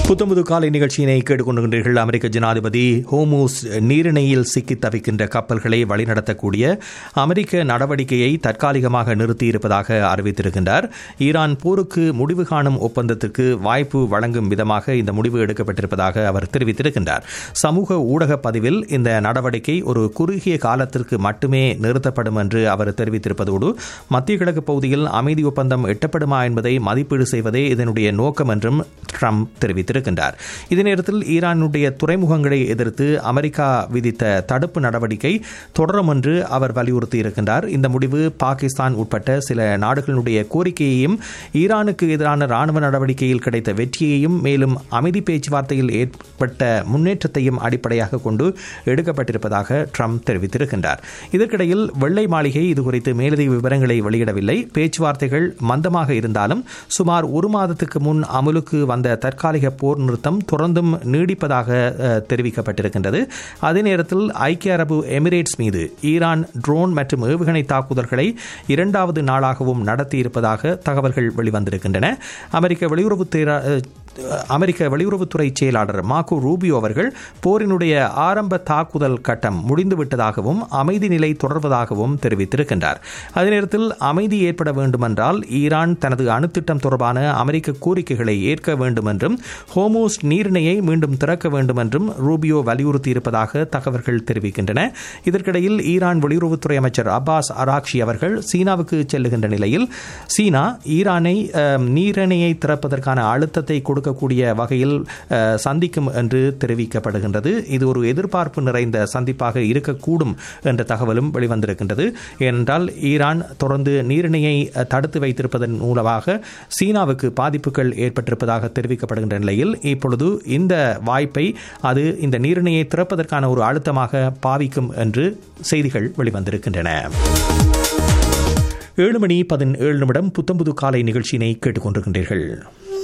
புத்தம்புது காலை நிகழ்ச்சியினை கேட்டுக்கொண்டிருக்கின்றீர்கள் அமெரிக்க ஜனாதிபதி ஹோமூஸ் நீரிணையில் சிக்கி தவிக்கின்ற கப்பல்களை வழிநடத்தக்கூடிய அமெரிக்க நடவடிக்கையை தற்காலிகமாக நிறுத்தியிருப்பதாக அறிவித்திருக்கின்றார் ஈரான் போருக்கு முடிவு காணும் ஒப்பந்தத்திற்கு வாய்ப்பு வழங்கும் விதமாக இந்த முடிவு எடுக்கப்பட்டிருப்பதாக அவர் தெரிவித்திருக்கின்றார் சமூக ஊடக பதிவில் இந்த நடவடிக்கை ஒரு குறுகிய காலத்திற்கு மட்டுமே நிறுத்தப்படும் என்று அவர் தெரிவித்திருப்பதோடு மத்திய கிழக்கு பகுதியில் அமைதி ஒப்பந்தம் எட்டப்படுமா என்பதை மதிப்பீடு செய்வதே இதனுடைய நோக்கம் என்றும் ட்ரம்ப் தெரிவித்திருக்கிறார் இதே நேரத்தில் ஈரானுடைய துறைமுகங்களை எதிர்த்து அமெரிக்கா விதித்த தடுப்பு நடவடிக்கை தொடரும் என்று அவர் வலியுறுத்தியிருக்கின்றார் இந்த முடிவு பாகிஸ்தான் உட்பட்ட சில நாடுகளுடைய கோரிக்கையையும் ஈரானுக்கு எதிரான ராணுவ நடவடிக்கையில் கிடைத்த வெற்றியையும் மேலும் அமைதி பேச்சுவார்த்தையில் ஏற்பட்ட முன்னேற்றத்தையும் அடிப்படையாக கொண்டு எடுக்கப்பட்டிருப்பதாக ட்ரம்ப் தெரிவித்திருக்கின்றார் இதற்கிடையில் வெள்ளை மாளிகை இதுகுறித்து மேலதிக விவரங்களை வெளியிடவில்லை பேச்சுவார்த்தைகள் மந்தமாக இருந்தாலும் சுமார் ஒரு மாதத்துக்கு முன் அமுலுக்கு வந்த தற்காலிக போர் நிறுத்தம் தொடர்ந்தும் நீடிப்பதாக அஹ், தெரிவிக்கப்பட்டிருக்கின்றது அதே நேரத்தில் ஐக்கிய அரபு எமிரேட்ஸ் மீது ஈரான் ட்ரோன் மற்றும் ஏவுகணை தாக்குதல்களை இரண்டாவது நாளாகவும் நடத்தியிருப்பதாக தகவல்கள் வெளிவந்திருக்கின்றன அமெரிக்க வெளியுறவுத்துறை அமெரிக்க வெளியுறவுத்துறை செயலாளர் மார்கோ ரூபியோ அவர்கள் போரினுடைய ஆரம்ப தாக்குதல் கட்டம் முடிந்துவிட்டதாகவும் அமைதி நிலை தொடர்வதாகவும் தெரிவித்திருக்கின்றார் அதே நேரத்தில் அமைதி ஏற்பட வேண்டுமென்றால் ஈரான் தனது அணுத்திட்டம் தொடர்பான அமெரிக்க கோரிக்கைகளை ஏற்க வேண்டும் என்றும் ஹோமோஸ் நீரிணையை மீண்டும் திறக்க வேண்டும் என்றும் ரூபியோ வலியுறுத்தியிருப்பதாக தகவல்கள் தெரிவிக்கின்றன இதற்கிடையில் ஈரான் வெளியுறவுத்துறை அமைச்சர் அப்பாஸ் அராக்ஷி அவர்கள் சீனாவுக்கு செல்லுகின்ற நிலையில் சீனா ஈரானை அஹ், நீரிணையை திறப்பதற்கான அழுத்தத்தை கொடுக்கக்கூடிய வகையில் அஹ், சந்திக்கும் என்று தெரிவிக்கப்படுகின்றது இது ஒரு எதிர்பார்ப்பு நிறைந்த சந்திப்பாக இருக்கக்கூடும் என்ற தகவலும் வெளிவந்திருக்கின்றது ஏனென்றால் ஈரான் தொடர்ந்து நீரிணையை அஹ், தடுத்து வைத்திருப்பதன் மூலமாக சீனாவுக்கு பாதிப்புகள் ஏற்பட்டிருப்பதாக தெரிவிக்கப்படுகின்ற நிலையில் இப்பொழுது இந்த வாய்ப்பை அது இந்த நீரிணையை திறப்பதற்கான ஒரு அழுத்தமாக பாவிக்கும் என்று செய்திகள் வெளிவந்திருக்கின்றன ஏழு மணி பதினேழு நிமிடம் புத்தம்புது காலை நிகழ்ச்சியினை கேட்டுக்கொண்டிருக்கின்றீர்கள்